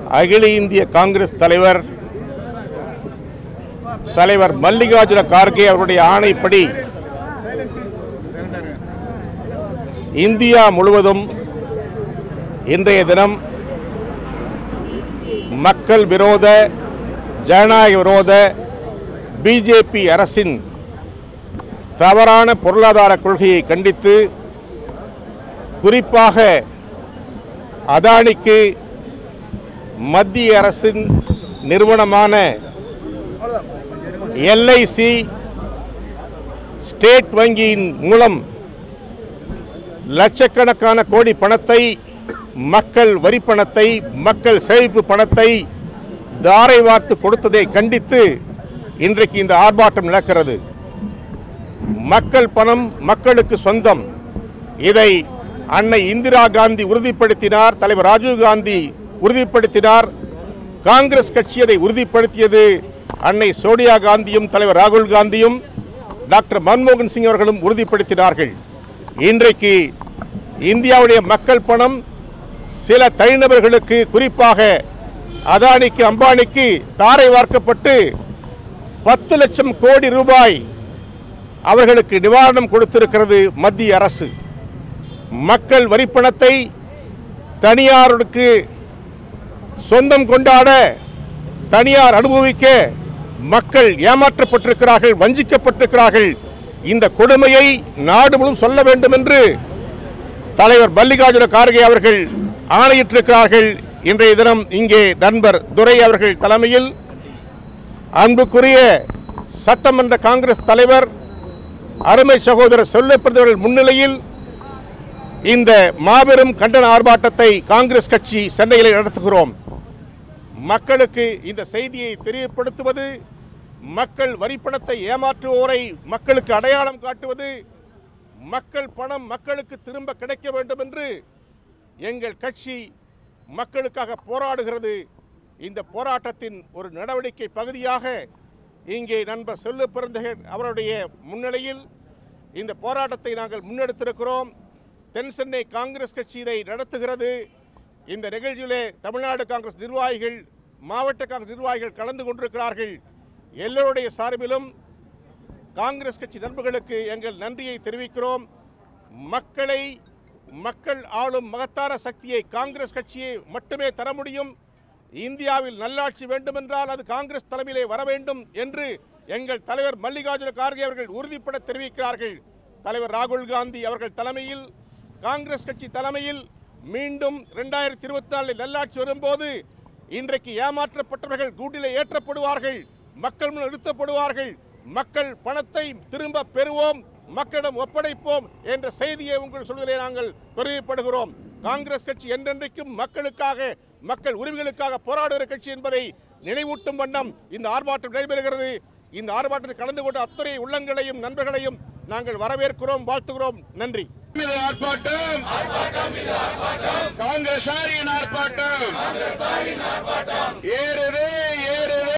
அகில இந்திய காங்கிரஸ் தலைவர் தலைவர் மல்லிகார்ஜுன கார்கே அவருடைய ஆணைப்படி இந்தியா முழுவதும் இன்றைய தினம் மக்கள் விரோத ஜனநாயக விரோத பிஜேபி அரசின் தவறான பொருளாதார கொள்கையை கண்டித்து குறிப்பாக அதானிக்கு மத்திய அரசின் நிறுவனமான எல்ஐசி ஸ்டேட் வங்கியின் மூலம் லட்சக்கணக்கான கோடி பணத்தை மக்கள் வரி பணத்தை மக்கள் சேமிப்பு பணத்தை தாரை வார்த்து கொடுத்ததை கண்டித்து இன்றைக்கு இந்த ஆர்ப்பாட்டம் நடக்கிறது மக்கள் பணம் மக்களுக்கு சொந்தம் இதை அன்னை இந்திரா காந்தி உறுதிப்படுத்தினார் தலைவர் ராஜீவ் காந்தி உறுதிப்படுத்தினார் காங்கிரஸ் கட்சி அதை உறுதிப்படுத்தியது அன்னை சோனியா காந்தியும் தலைவர் ராகுல் காந்தியும் டாக்டர் மன்மோகன் சிங் அவர்களும் உறுதிப்படுத்தினார்கள் இன்றைக்கு இந்தியாவுடைய மக்கள் பணம் சில தனிநபர்களுக்கு குறிப்பாக அதானிக்கு அம்பானிக்கு தாரை வார்க்கப்பட்டு பத்து லட்சம் கோடி ரூபாய் அவர்களுக்கு நிவாரணம் கொடுத்திருக்கிறது மத்திய அரசு மக்கள் வரிப்பணத்தை தனியாருக்கு சொந்தம் கொண்டாட தனியார் அனுபவிக்க மக்கள் ஏமாற்றப்பட்டிருக்கிறார்கள் வஞ்சிக்கப்பட்டிருக்கிறார்கள் இந்த கொடுமையை நாடு முழுவதும் சொல்ல வேண்டும் என்று தலைவர் மல்லிகார்ஜுன கார்கே அவர்கள் ஆணையிட்டிருக்கிறார்கள் இன்றைய தினம் இங்கே நண்பர் துரை அவர்கள் தலைமையில் அன்புக்குரிய சட்டமன்ற காங்கிரஸ் தலைவர் அருமை சகோதரர் செல்லப்பிரதவர்கள் முன்னிலையில் இந்த மாபெரும் கண்டன ஆர்ப்பாட்டத்தை காங்கிரஸ் கட்சி சென்னையில் நடத்துகிறோம் மக்களுக்கு இந்த செய்தியை தெரியப்படுத்துவது மக்கள் வரிப்பணத்தை ஏமாற்றுவோரை மக்களுக்கு அடையாளம் காட்டுவது மக்கள் பணம் மக்களுக்கு திரும்ப கிடைக்க வேண்டும் என்று எங்கள் கட்சி மக்களுக்காக போராடுகிறது இந்த போராட்டத்தின் ஒரு நடவடிக்கை பகுதியாக இங்கே நண்பர் செல்லு பிறந்தகன் அவருடைய முன்னிலையில் இந்த போராட்டத்தை நாங்கள் முன்னெடுத்திருக்கிறோம் தென் சென்னை காங்கிரஸ் கட்சி இதை நடத்துகிறது இந்த நிகழ்ச்சியிலே தமிழ்நாடு காங்கிரஸ் நிர்வாகிகள் மாவட்ட காங்கிரஸ் நிர்வாகிகள் கலந்து கொண்டிருக்கிறார்கள் எல்லோருடைய சார்பிலும் காங்கிரஸ் கட்சி நண்பர்களுக்கு எங்கள் நன்றியை தெரிவிக்கிறோம் மக்களை மக்கள் ஆளும் மகத்தான சக்தியை காங்கிரஸ் கட்சியை மட்டுமே தர முடியும் இந்தியாவில் நல்லாட்சி வேண்டுமென்றால் அது காங்கிரஸ் தலைமையிலே வர வேண்டும் என்று எங்கள் தலைவர் மல்லிகார்ஜுன கார்கே அவர்கள் உறுதிப்பட தெரிவிக்கிறார்கள் தலைவர் ராகுல் காந்தி அவர்கள் தலைமையில் காங்கிரஸ் கட்சி தலைமையில் மீண்டும் ரெண்டாயிரத்தி இருபத்தி நாலில் நல்லாட்சி வரும்போது இன்றைக்கு ஏமாற்றப்பட்டவர்கள் கூட்டிலே ஏற்றப்படுவார்கள் மக்கள் முன் நிறுத்தப்படுவார்கள் மக்கள் பணத்தை திரும்ப பெறுவோம் மக்களிடம் ஒப்படைப்போம் என்ற செய்தியை உங்கள் சொல்வதை நாங்கள் தெரிவிப்படுகிறோம் காங்கிரஸ் கட்சி என்றென்றைக்கும் மக்களுக்காக மக்கள் உரிமைகளுக்காக போராடுகிற கட்சி என்பதை நினைவூட்டும் வண்ணம் இந்த ஆர்ப்பாட்டம் நடைபெறுகிறது இந்த ஆர்ப்பாட்டத்தில் கலந்து கொண்ட அத்தனை உள்ளங்களையும் நண்பர்களையும் நாங்கள் வரவேற்கிறோம் வாழ்த்துகிறோம் நன்றி இது ஆர்ப்பாட்டம் காங்கிரசாரியின் ஆர்ப்பாட்டம் ஏறுது ஏறுது